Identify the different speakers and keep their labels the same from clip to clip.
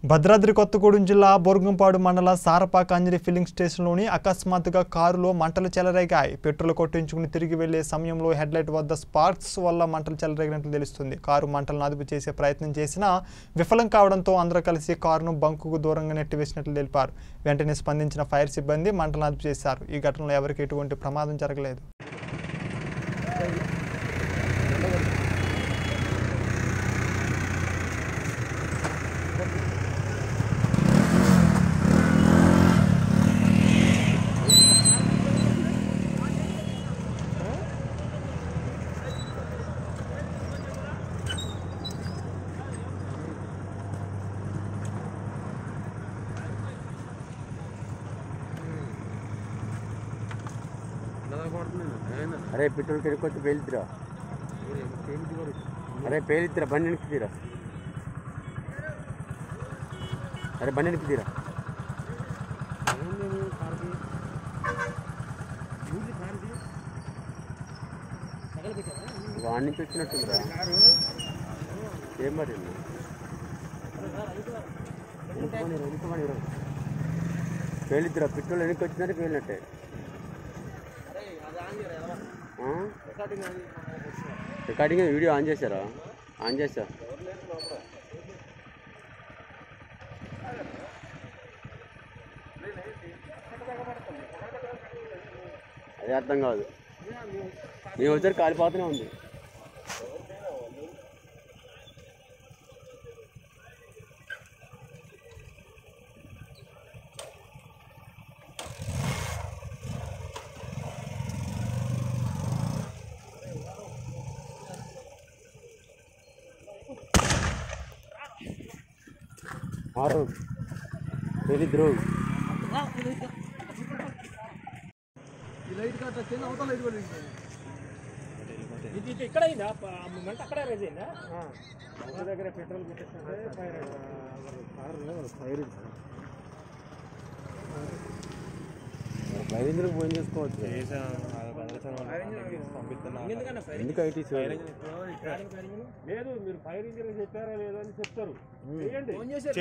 Speaker 1: భద్రాద్రి కొత్తగూడెం జిల్లా బొరుగుంపాడు మండల సారపాక అంజలి ఫిల్లింగ్ స్టేషన్లోని అకస్మాత్తుగా కారులో మంటలు చెలరేగాయి పెట్రోల్ కొట్టించుకుని తిరిగి వెళ్లే సమయంలో హెడ్లైట్ వద్ద స్పార్క్స్ వల్ల మంటలు చెలరేగినట్లు తెలుస్తుంది కారు మంటలను అదుపు చేసే ప్రయత్నం చేసినా విఫలం కావడంతో అందరూ కలిసి కారును బంకుకు దూరంగా నెట్టివేసినట్లు తెలిపారు వెంటనే స్పందించిన ఫైర్ సిబ్బంది మంటలను అదుపు చేశారు ఈ ఘటనలో ఎవరికి ఎటువంటి ప్రమాదం జరగలేదు
Speaker 2: అరే పెట్రోల్ కెడుకొచ్చి పేలిద్దిరా అరే పేలిద్దిరా బండి నిలిపిదిరా అరే బండి నిలిపిదిరా వాడి నుంచి వచ్చినట్టుందిరా ఏం మరి పేలిద్దిరా పెట్రోల్ వెనక్కి వచ్చినట్టు పేలినట్టే ఆ? రికార్డింగ్ వీడియో ఆన్ చేశారా ఆన్ చేశా అదే అర్థం కాదు మేము వచ్చారు కాలిపోతూనే ఉంది ఆరు పేలిద్దరు
Speaker 3: ఇది ఇది ఇక్కడ అయిందా ప- ఆ మూమెంట్ అక్కడ రేజ్ అయిందా దగ్గర పెట్రోల్
Speaker 2: బయలుదేరికి ఫోన్ చేసుకోవచ్చు ఎందుకు ఐటీ
Speaker 3: లేదు మీరు ఫైర్ ఇంజిన్ చెప్పారా లేదో అని చెప్తారు చేయండి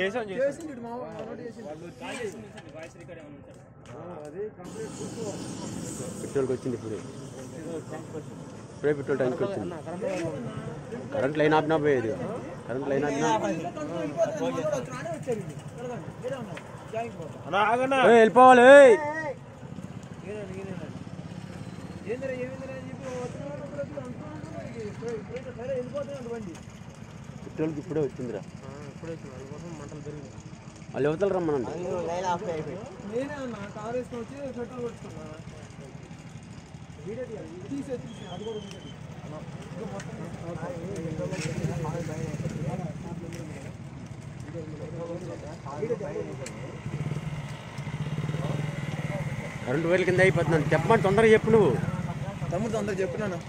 Speaker 3: అది కంప్లీట్ చూసుకోవాలి
Speaker 2: పెట్రోల్కి వచ్చింది ఇప్పుడే ఇప్పుడే పెట్రోల్ ట్యాంక్ వచ్చింది కరెంట్ లైన్ ఆపినా పోయేది కరెంట్ లైన్ ఆపినా ఏయ్, వెళ్ళిపోవాలి ఏయ్. పెట్రోల్కి ఇప్పుడే వచ్చిందిరా వాళ్ళు యువతలు రమ్మనండి
Speaker 4: నేనే అన్న కార్ వేసుకొని వచ్చి పెట్రోల్ కొట్టుకున్నా తీసే తీసే అది కూడా ఉంది.
Speaker 2: రెండు వేల కింద అయిపోతున్నాను చెప్పమని తొందరగా చెప్పు నువ్వు
Speaker 4: తమ్ముడు తొందర చెప్పినాను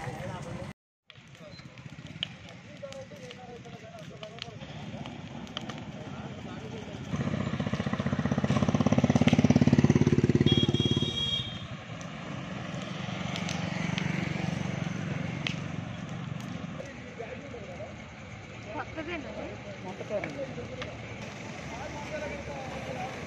Speaker 5: కొత్తదేనా